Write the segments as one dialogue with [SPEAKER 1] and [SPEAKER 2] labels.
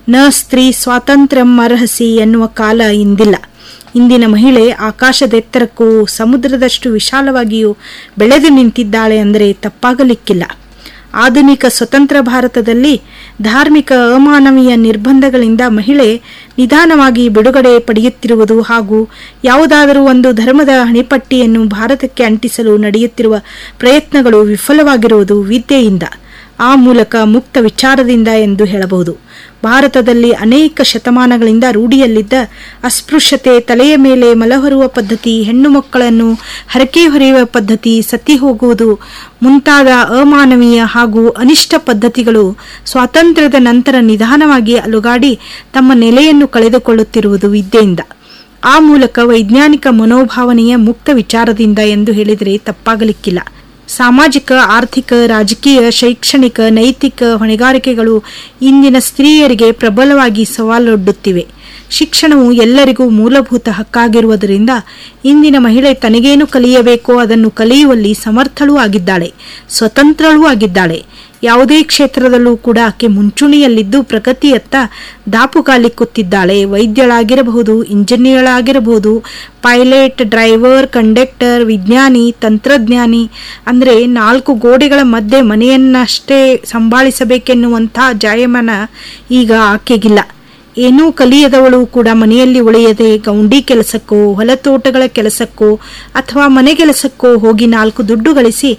[SPEAKER 1] ನ ಸ್ತ್ರೀ ಸ್ವಾತಂತ್ರ್ಯಂ ಅರ್ಹಸಿ ಎನ್ನುವ ಕಾಲ ಇಂದಿಲ್ಲ ಇಂದಿನ ಮಹಿಳೆ ಆಕಾಶದೆತ್ತರಕ್ಕೂ ಸಮುದ್ರದಷ್ಟು ವಿಶಾಲವಾಗಿಯೂ ಬೆಳೆದು ನಿಂತಿದ್ದಾಳೆ ಅಂದರೆ ತಪ್ಪಾಗಲಿಕ್ಕಿಲ್ಲ ಆಧುನಿಕ ಸ್ವತಂತ್ರ ಭಾರತದಲ್ಲಿ ಧಾರ್ಮಿಕ ಅಮಾನವೀಯ ನಿರ್ಬಂಧಗಳಿಂದ ಮಹಿಳೆ ನಿಧಾನವಾಗಿ ಬಿಡುಗಡೆ ಪಡೆಯುತ್ತಿರುವುದು ಹಾಗೂ ಯಾವುದಾದರೂ ಒಂದು ಧರ್ಮದ ಹಣಿಪಟ್ಟಿಯನ್ನು ಭಾರತಕ್ಕೆ ಅಂಟಿಸಲು ನಡೆಯುತ್ತಿರುವ ಪ್ರಯತ್ನಗಳು ವಿಫಲವಾಗಿರುವುದು ವಿದ್ಯೆಯಿಂದ ಆ ಮೂಲಕ ಮುಕ್ತ ವಿಚಾರದಿಂದ ಎಂದು ಹೇಳಬಹುದು ಭಾರತದಲ್ಲಿ ಅನೇಕ ಶತಮಾನಗಳಿಂದ ರೂಢಿಯಲ್ಲಿದ್ದ ಅಸ್ಪೃಶ್ಯತೆ ತಲೆಯ ಮೇಲೆ ಮಲಹೊರುವ ಪದ್ಧತಿ ಹೆಣ್ಣು ಮಕ್ಕಳನ್ನು ಹರಕೆ ಹೊರೆಯುವ ಪದ್ಧತಿ ಸತಿ ಹೋಗುವುದು ಮುಂತಾದ ಅಮಾನವೀಯ ಹಾಗೂ ಅನಿಷ್ಟ ಪದ್ಧತಿಗಳು ಸ್ವಾತಂತ್ರ್ಯದ ನಂತರ ನಿಧಾನವಾಗಿ ಅಲುಗಾಡಿ ತಮ್ಮ ನೆಲೆಯನ್ನು ಕಳೆದುಕೊಳ್ಳುತ್ತಿರುವುದು ವಿದ್ಯೆಯಿಂದ ಆ ಮೂಲಕ ವೈಜ್ಞಾನಿಕ ಮನೋಭಾವನೆಯ ಮುಕ್ತ ವಿಚಾರದಿಂದ ಎಂದು ಹೇಳಿದರೆ ತಪ್ಪಾಗಲಿಕ್ಕಿಲ್ಲ ಸಾಮಾಜಿಕ ಆರ್ಥಿಕ ರಾಜಕೀಯ ಶೈಕ್ಷಣಿಕ ನೈತಿಕ ಹೊಣೆಗಾರಿಕೆಗಳು ಇಂದಿನ ಸ್ತ್ರೀಯರಿಗೆ ಪ್ರಬಲವಾಗಿ ಸವಾಲೊಡ್ಡುತ್ತಿವೆ ಶಿಕ್ಷಣವು ಎಲ್ಲರಿಗೂ ಮೂಲಭೂತ ಹಕ್ಕಾಗಿರುವುದರಿಂದ ಇಂದಿನ ಮಹಿಳೆ ತನಗೇನು ಕಲಿಯಬೇಕೋ ಅದನ್ನು ಕಲಿಯುವಲ್ಲಿ ಸಮರ್ಥಳೂ ಆಗಿದ್ದಾಳೆ ಸ್ವತಂತ್ರಳೂ ಆಗಿದ್ದಾಳೆ ಯಾವುದೇ ಕ್ಷೇತ್ರದಲ್ಲೂ ಕೂಡ ಆಕೆ ಮುಂಚೂಣಿಯಲ್ಲಿದ್ದು ಪ್ರಗತಿಯತ್ತ ದಾಪುಗಾಲಿಕ್ಕುತ್ತಿದ್ದಾಳೆ ವೈದ್ಯಳಾಗಿರಬಹುದು ಇಂಜಿನಿಯರ್ ಆಗಿರಬಹುದು ಪೈಲಟ್ ಡ್ರೈವರ್ ಕಂಡಕ್ಟರ್ ವಿಜ್ಞಾನಿ ತಂತ್ರಜ್ಞಾನಿ ಅಂದರೆ ನಾಲ್ಕು ಗೋಡೆಗಳ ಮಧ್ಯೆ ಮನೆಯನ್ನಷ್ಟೇ ಸಂಭಾಳಿಸಬೇಕೆನ್ನುವಂಥ ಜಾಯಮಾನ ಈಗ ಆಕೆಗಿಲ್ಲ ಏನೂ ಕಲಿಯದವಳು ಕೂಡ ಮನೆಯಲ್ಲಿ ಉಳಿಯದೆ ಗೌಂಡಿ ಕೆಲಸಕ್ಕೋ ಹೊಲತೋಟಗಳ ಕೆಲಸಕ್ಕೋ ಅಥವಾ ಮನೆ ಕೆಲಸಕ್ಕೋ ಹೋಗಿ ನಾಲ್ಕು ದುಡ್ಡು ಗಳಿಸಿ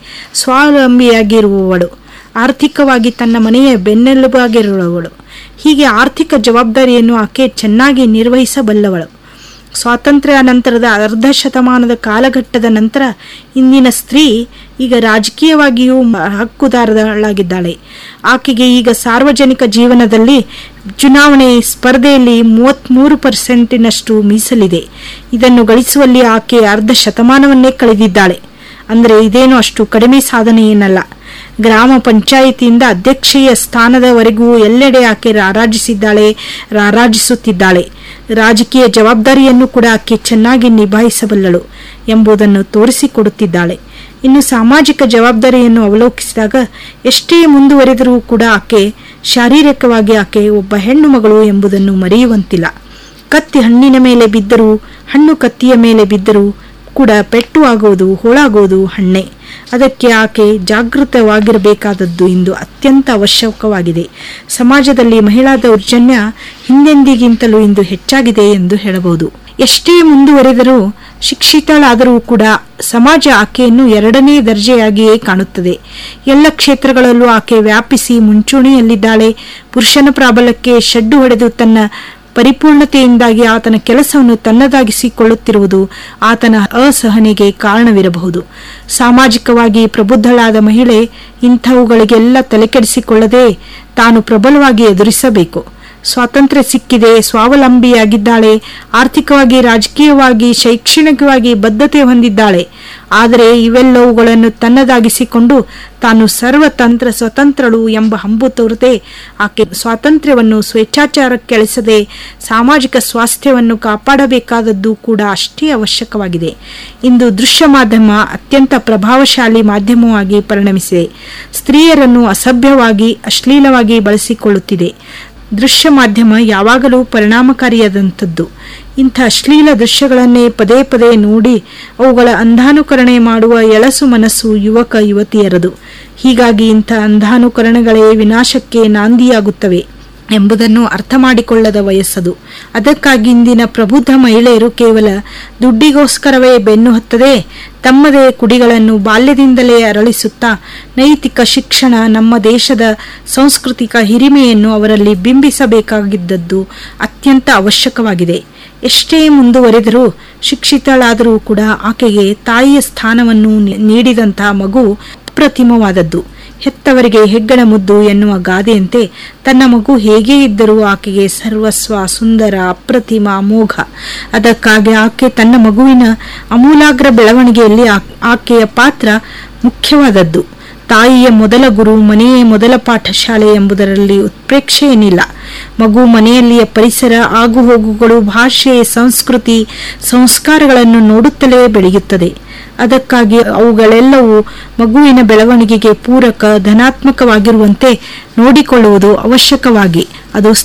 [SPEAKER 1] ಸ್ವಾವಲಂಬಿಯಾಗಿರುವವಳು ಆರ್ಥಿಕವಾಗಿ ತನ್ನ ಮನೆಯ ಬೆನ್ನೆಲುಬಾಗಿರುವವಳು ಹೀಗೆ ಆರ್ಥಿಕ ಜವಾಬ್ದಾರಿಯನ್ನು ಆಕೆ ಚೆನ್ನಾಗಿ ನಿರ್ವಹಿಸಬಲ್ಲವಳು ಸ್ವಾತಂತ್ರ್ಯ ನಂತರದ ಅರ್ಧ ಶತಮಾನದ ಕಾಲಘಟ್ಟದ ನಂತರ ಇಂದಿನ ಸ್ತ್ರೀ ಈಗ ರಾಜಕೀಯವಾಗಿಯೂ ಹಕ್ಕುದಾರಳಾಗಿದ್ದಾಳೆ ಆಕೆಗೆ ಈಗ ಸಾರ್ವಜನಿಕ ಜೀವನದಲ್ಲಿ ಚುನಾವಣೆ ಸ್ಪರ್ಧೆಯಲ್ಲಿ ಮೂವತ್ತ್ಮೂರು ಪರ್ಸೆಂಟಿನಷ್ಟು ಮೀಸಲಿದೆ ಇದನ್ನು ಗಳಿಸುವಲ್ಲಿ ಆಕೆ ಅರ್ಧ ಶತಮಾನವನ್ನೇ ಕಳೆದಿದ್ದಾಳೆ ಅಂದರೆ ಇದೇನು ಅಷ್ಟು ಕಡಿಮೆ ಸಾಧನೆ ಏನಲ್ಲ ಗ್ರಾಮ ಪಂಚಾಯಿತಿಯಿಂದ ಅಧ್ಯಕ್ಷೀಯ ಸ್ಥಾನದವರೆಗೂ ಎಲ್ಲೆಡೆ ಆಕೆ ರಾರಾಜಿಸಿದ್ದಾಳೆ ರಾರಾಜಿಸುತ್ತಿದ್ದಾಳೆ ರಾಜಕೀಯ ಜವಾಬ್ದಾರಿಯನ್ನು ಕೂಡ ಆಕೆ ಚೆನ್ನಾಗಿ ನಿಭಾಯಿಸಬಲ್ಲಳು ಎಂಬುದನ್ನು ತೋರಿಸಿಕೊಡುತ್ತಿದ್ದಾಳೆ ಇನ್ನು ಸಾಮಾಜಿಕ ಜವಾಬ್ದಾರಿಯನ್ನು ಅವಲೋಕಿಸಿದಾಗ ಎಷ್ಟೇ ಮುಂದುವರೆದರೂ ಕೂಡ ಆಕೆ ಶಾರೀರಿಕವಾಗಿ ಆಕೆ ಒಬ್ಬ ಹೆಣ್ಣು ಮಗಳು ಎಂಬುದನ್ನು ಮರೆಯುವಂತಿಲ್ಲ ಕತ್ತಿ ಹಣ್ಣಿನ ಮೇಲೆ ಬಿದ್ದರೂ ಹಣ್ಣು ಕತ್ತಿಯ ಮೇಲೆ ಬಿದ್ದರೂ ಕೂಡ ಪೆಟ್ಟು ಆಗುವುದು ಹೋಳಾಗುವುದು ಹಣ್ಣೆ ಅದಕ್ಕೆ ಆಕೆ ಜಾಗೃತವಾಗಿರಬೇಕಾದದ್ದು ಇಂದು ಅತ್ಯಂತ ಅವಶ್ಯಕವಾಗಿದೆ ಸಮಾಜದಲ್ಲಿ ಮಹಿಳಾ ದೌರ್ಜನ್ಯ ಹಿಂದೆಂದಿಗಿಂತಲೂ ಇಂದು ಹೆಚ್ಚಾಗಿದೆ ಎಂದು ಹೇಳಬಹುದು ಎಷ್ಟೇ ಮುಂದುವರೆದರೂ ಶಿಕ್ಷಿತಳಾದರೂ ಕೂಡ ಸಮಾಜ ಆಕೆಯನ್ನು ಎರಡನೇ ದರ್ಜೆಯಾಗಿಯೇ ಕಾಣುತ್ತದೆ ಎಲ್ಲ ಕ್ಷೇತ್ರಗಳಲ್ಲೂ ಆಕೆ ವ್ಯಾಪಿಸಿ ಮುಂಚೂಣಿಯಲ್ಲಿದ್ದಾಳೆ ಪುರುಷನ ಪ್ರಾಬಲ್ಯಕ್ಕೆ ಶಡ್ಡು ಹೊಡೆದು ತನ್ನ ಪರಿಪೂರ್ಣತೆಯಿಂದಾಗಿ ಆತನ ಕೆಲಸವನ್ನು ತನ್ನದಾಗಿಸಿಕೊಳ್ಳುತ್ತಿರುವುದು ಆತನ ಅಸಹನೆಗೆ ಕಾರಣವಿರಬಹುದು ಸಾಮಾಜಿಕವಾಗಿ ಪ್ರಬುದ್ಧಳಾದ ಮಹಿಳೆ ಇಂಥವುಗಳಿಗೆಲ್ಲ ತಲೆಕೆಡಿಸಿಕೊಳ್ಳದೆ ತಾನು ಪ್ರಬಲವಾಗಿ ಎದುರಿಸಬೇಕು ಸ್ವಾತಂತ್ರ್ಯ ಸಿಕ್ಕಿದೆ ಸ್ವಾವಲಂಬಿಯಾಗಿದ್ದಾಳೆ ಆರ್ಥಿಕವಾಗಿ ರಾಜಕೀಯವಾಗಿ ಶೈಕ್ಷಣಿಕವಾಗಿ ಬದ್ಧತೆ ಹೊಂದಿದ್ದಾಳೆ ಆದರೆ ಇವೆಲ್ಲವುಗಳನ್ನು ತನ್ನದಾಗಿಸಿಕೊಂಡು ತಾನು ಸರ್ವತಂತ್ರ ಸ್ವತಂತ್ರಳು ಎಂಬ ಹಂಬು ತೋರದೆ ಆಕೆ ಸ್ವಾತಂತ್ರ್ಯವನ್ನು ಸ್ವೇಚ್ಛಾಚಾರಕ್ಕೆಳಿಸದೆ ಸಾಮಾಜಿಕ ಸ್ವಾಸ್ಥ್ಯವನ್ನು ಕಾಪಾಡಬೇಕಾದದ್ದು ಕೂಡ ಅಷ್ಟೇ ಅವಶ್ಯಕವಾಗಿದೆ ಇಂದು ದೃಶ್ಯ ಮಾಧ್ಯಮ ಅತ್ಯಂತ ಪ್ರಭಾವಶಾಲಿ ಮಾಧ್ಯಮವಾಗಿ ಪರಿಣಮಿಸಿದೆ ಸ್ತ್ರೀಯರನ್ನು ಅಸಭ್ಯವಾಗಿ ಅಶ್ಲೀಲವಾಗಿ ಬಳಸಿಕೊಳ್ಳುತ್ತಿದೆ ದೃಶ್ಯ ಮಾಧ್ಯಮ ಯಾವಾಗಲೂ ಪರಿಣಾಮಕಾರಿಯಾದಂಥದ್ದು ಇಂಥ ಅಶ್ಲೀಲ ದೃಶ್ಯಗಳನ್ನೇ ಪದೇ ಪದೇ ನೋಡಿ ಅವುಗಳ ಅಂಧಾನುಕರಣೆ ಮಾಡುವ ಎಳಸು ಮನಸ್ಸು ಯುವಕ ಯುವತಿಯರದು ಹೀಗಾಗಿ ಇಂಥ ಅಂಧಾನುಕರಣಗಳೇ ವಿನಾಶಕ್ಕೆ ನಾಂದಿಯಾಗುತ್ತವೆ ಎಂಬುದನ್ನು ಅರ್ಥ ಮಾಡಿಕೊಳ್ಳದ ವಯಸ್ಸದು ಅದಕ್ಕಾಗಿ ಇಂದಿನ ಪ್ರಬುದ್ಧ ಮಹಿಳೆಯರು ಕೇವಲ ದುಡ್ಡಿಗೋಸ್ಕರವೇ ಬೆನ್ನು ಹತ್ತದೆ ತಮ್ಮದೇ ಕುಡಿಗಳನ್ನು ಬಾಲ್ಯದಿಂದಲೇ ಅರಳಿಸುತ್ತಾ ನೈತಿಕ ಶಿಕ್ಷಣ ನಮ್ಮ ದೇಶದ ಸಾಂಸ್ಕೃತಿಕ ಹಿರಿಮೆಯನ್ನು ಅವರಲ್ಲಿ ಬಿಂಬಿಸಬೇಕಾಗಿದ್ದದ್ದು ಅತ್ಯಂತ ಅವಶ್ಯಕವಾಗಿದೆ ಎಷ್ಟೇ ಮುಂದುವರೆದರೂ ಶಿಕ್ಷಿತಳಾದರೂ ಕೂಡ ಆಕೆಗೆ ತಾಯಿಯ ಸ್ಥಾನವನ್ನು ನೀಡಿದಂತಹ ಮಗು ಅಪ್ರತಿಮವಾದದ್ದು ಹೆತ್ತವರಿಗೆ ಹೆಗ್ಗಣ ಮುದ್ದು ಎನ್ನುವ ಗಾದೆಯಂತೆ ತನ್ನ ಮಗು ಹೇಗೇ ಇದ್ದರೂ ಆಕೆಗೆ ಸರ್ವಸ್ವ ಸುಂದರ ಅಪ್ರತಿಮ ಅಮೋಘ ಅದಕ್ಕಾಗಿ ಆಕೆ ತನ್ನ ಮಗುವಿನ ಅಮೂಲಾಗ್ರ ಬೆಳವಣಿಗೆಯಲ್ಲಿ ಆಕೆಯ ಪಾತ್ರ ಮುಖ್ಯವಾದದ್ದು ತಾಯಿಯ ಮೊದಲ ಗುರು ಮನೆಯೇ ಮೊದಲ ಪಾಠಶಾಲೆ ಎಂಬುದರಲ್ಲಿ ಉತ್ಪ್ರೇಕ್ಷೆ ಏನಿಲ್ಲ ಮಗು ಮನೆಯಲ್ಲಿಯ ಪರಿಸರ ಆಗುಹೋಗುಗಳು ಭಾಷೆ ಸಂಸ್ಕೃತಿ ಸಂಸ್ಕಾರಗಳನ್ನು ನೋಡುತ್ತಲೇ ಬೆಳೆಯುತ್ತದೆ ಅದಕ್ಕಾಗಿ ಅವುಗಳೆಲ್ಲವೂ ಮಗುವಿನ ಬೆಳವಣಿಗೆಗೆ ಪೂರಕ ಧನಾತ್ಮಕವಾಗಿರುವಂತೆ ನೋಡಿಕೊಳ್ಳುವುದು ಅವಶ್ಯಕವಾಗಿ ಅದು